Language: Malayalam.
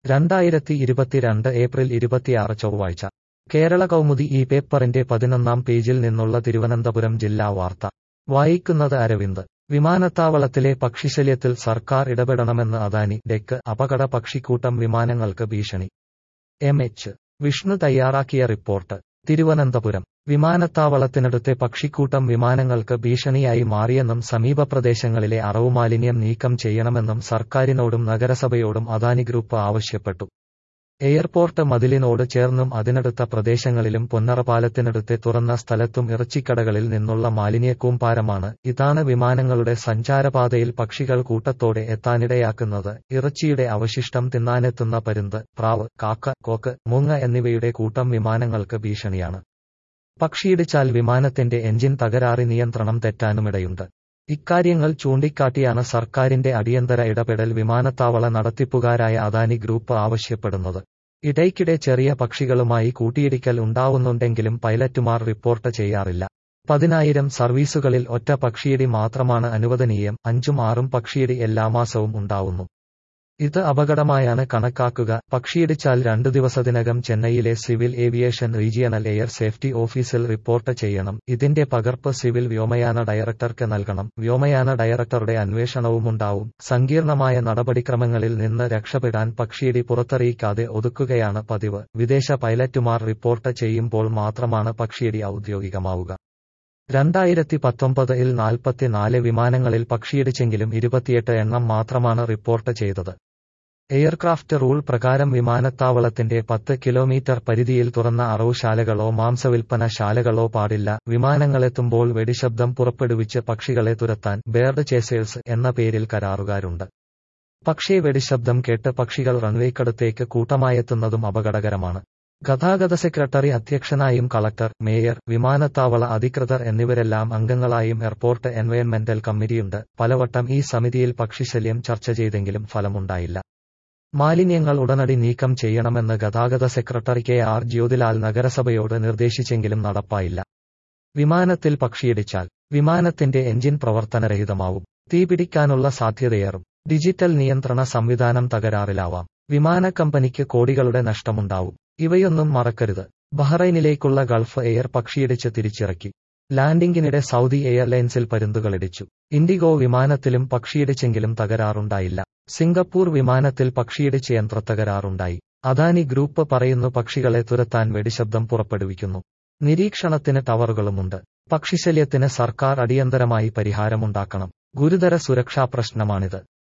രണ്ടായിരത്തി ഇരുപത്തിരണ്ട് ഏപ്രിൽ ഇരുപത്തിയാറ് ചൊവ്വാഴ്ച കേരള കൗമുദി ഈ പേപ്പറിന്റെ പതിനൊന്നാം പേജിൽ നിന്നുള്ള തിരുവനന്തപുരം ജില്ലാ വാർത്ത വായിക്കുന്നത് അരവിന്ദ് വിമാനത്താവളത്തിലെ പക്ഷിശല്യത്തിൽ സർക്കാർ ഇടപെടണമെന്ന് അദാനി ഡെക്ക് അപകട പക്ഷിക്കൂട്ടം വിമാനങ്ങൾക്ക് ഭീഷണി എം എച്ച് വിഷ്ണു തയ്യാറാക്കിയ റിപ്പോർട്ട് തിരുവനന്തപുരം വിമാനത്താവളത്തിനടുത്തെ പക്ഷിക്കൂട്ടം വിമാനങ്ങൾക്ക് ഭീഷണിയായി മാറിയെന്നും സമീപ പ്രദേശങ്ങളിലെ അറവുമാലിന്യം നീക്കം ചെയ്യണമെന്നും സർക്കാരിനോടും നഗരസഭയോടും അദാനി ഗ്രൂപ്പ് ആവശ്യപ്പെട്ടു എയർപോർട്ട് മതിലിനോട് ചേർന്നും അതിനടുത്ത പ്രദേശങ്ങളിലും പൊന്നറപാലത്തിനടുത്തെ തുറന്ന സ്ഥലത്തും ഇറച്ചിക്കടകളിൽ നിന്നുള്ള മാലിന്യക്കൂമ്പാരമാണ് ഇതാണ് വിമാനങ്ങളുടെ സഞ്ചാരപാതയിൽ പക്ഷികൾ കൂട്ടത്തോടെ എത്താനിടയാക്കുന്നത് ഇറച്ചിയുടെ അവശിഷ്ടം തിന്നാനെത്തുന്ന പരുന്ത് പ്രാവ് കാക്ക കോക്ക് മൂങ്ങ എന്നിവയുടെ കൂട്ടം വിമാനങ്ങൾക്ക് ഭീഷണിയാണ് പക്ഷിയിടിച്ചാൽ വിമാനത്തിന്റെ എഞ്ചിൻ തകരാറി നിയന്ത്രണം തെറ്റാനുമിടയുണ്ട് ഇക്കാര്യങ്ങൾ ചൂണ്ടിക്കാട്ടിയാണ് സർക്കാരിന്റെ അടിയന്തര ഇടപെടൽ വിമാനത്താവള നടത്തിപ്പുകാരായ അദാനി ഗ്രൂപ്പ് ആവശ്യപ്പെടുന്നത് ഇടയ്ക്കിടെ ചെറിയ പക്ഷികളുമായി കൂട്ടിയിടിക്കൽ ഉണ്ടാവുന്നുണ്ടെങ്കിലും പൈലറ്റുമാർ റിപ്പോർട്ട് ചെയ്യാറില്ല പതിനായിരം സർവീസുകളിൽ ഒറ്റ പക്ഷിയിടി മാത്രമാണ് അനുവദനീയം അഞ്ചും ആറും പക്ഷിയിടി എല്ലാ മാസവും ഉണ്ടാവുന്നു ഇത് അപകടമായാണ് കണക്കാക്കുക പക്ഷിയിടിച്ചാൽ രണ്ടു ദിവസത്തിനകം ചെന്നൈയിലെ civil aviation regional air safety ഓഫീസിൽ റിപ്പോർട്ട് ചെയ്യണം ഇതിന്റെ പകർപ്പ് സിവിൽ വ്യോമയാന ഡയറക്ടർക്ക് നൽകണം വ്യോമയാന ഡയറക്ടറുടെ അന്വേഷണവുമുണ്ടാവും സങ്കീർണമായ നടപടിക്രമങ്ങളിൽ നിന്ന് രക്ഷപ്പെടാൻ പക്ഷിയിടി പുറത്തറിയിക്കാതെ ഒതുക്കുകയാണ് പതിവ് വിദേശ പൈലറ്റുമാർ റിപ്പോർട്ട് ചെയ്യുമ്പോൾ മാത്രമാണ് പക്ഷിയിടി ഔദ്യോഗികമാവുക രണ്ടായിരത്തി പത്തൊമ്പതിൽ നാൽപ്പത്തിനാല് വിമാനങ്ങളിൽ പക്ഷിയിടിച്ചെങ്കിലും ഇരുപത്തിയെട്ട് എണ്ണം മാത്രമാണ് റിപ്പോർട്ട് ചെയ്തത് എയർക്രാഫ്റ്റ് റൂൾ പ്രകാരം വിമാനത്താവളത്തിന്റെ പത്ത് കിലോമീറ്റർ പരിധിയിൽ തുറന്ന അറവുശാലകളോ മാംസവിൽപ്പന ശാലകളോ പാടില്ല വിമാനങ്ങളെത്തുമ്പോൾ വെടിശബ്ദം പുറപ്പെടുവിച്ച് പക്ഷികളെ തുരത്താൻ ബേർഡ് ചേസേഴ്സ് എന്ന പേരിൽ കരാറുകാരുണ്ട് പക്ഷേ വെടിശബ്ദം കേട്ട് പക്ഷികൾ റൺവേക്കടുത്തേക്ക് കൂട്ടമായെത്തുന്നതും അപകടകരമാണ് ഗതാഗത സെക്രട്ടറി അധ്യക്ഷനായും കളക്ടർ മേയർ വിമാനത്താവള അധികൃതർ എന്നിവരെല്ലാം അംഗങ്ങളായും എയർപോർട്ട് എൻവയൺമെന്റൽ കമ്മിറ്റിയുണ്ട് പലവട്ടം ഈ സമിതിയിൽ പക്ഷിശല്യം ചർച്ച ചെയ്തെങ്കിലും ഫലമുണ്ടായില്ല മാലിന്യങ്ങൾ ഉടനടി നീക്കം ചെയ്യണമെന്ന് ഗതാഗത സെക്രട്ടറി കെ ആർ ജ്യോതിലാൽ നഗരസഭയോട് നിർദ്ദേശിച്ചെങ്കിലും നടപ്പായില്ല വിമാനത്തിൽ പക്ഷിയിടിച്ചാൽ വിമാനത്തിന്റെ എഞ്ചിൻ പ്രവർത്തനരഹിതമാവും തീപിടിക്കാനുള്ള സാധ്യതയേറും ഡിജിറ്റൽ നിയന്ത്രണ സംവിധാനം തകരാറിലാവാം വിമാന കമ്പനിക്ക് കോടികളുടെ നഷ്ടമുണ്ടാവും ഇവയൊന്നും മറക്കരുത് ബഹ്റൈനിലേക്കുള്ള ഗൾഫ് എയർ പക്ഷിയിടിച്ച് തിരിച്ചിറക്കി ലാൻഡിംഗിനിടെ സൗദി എയർലൈൻസിൽ പരുന്തുകളിടിച്ചു ഇൻഡിഗോ വിമാനത്തിലും പക്ഷിയിടിച്ചെങ്കിലും തകരാറുണ്ടായില്ല സിംഗപ്പൂർ വിമാനത്തിൽ പക്ഷിയിടിച്ച് യന്ത്രത്തകരാറുണ്ടായി അദാനി ഗ്രൂപ്പ് പറയുന്നു പക്ഷികളെ തുരത്താൻ വെടിശബ്ദം പുറപ്പെടുവിക്കുന്നു നിരീക്ഷണത്തിന് ടവറുകളുമുണ്ട് പക്ഷിശല്യത്തിന് സർക്കാർ അടിയന്തരമായി പരിഹാരമുണ്ടാക്കണം ഗുരുതര സുരക്ഷാ പ്രശ്നമാണിത്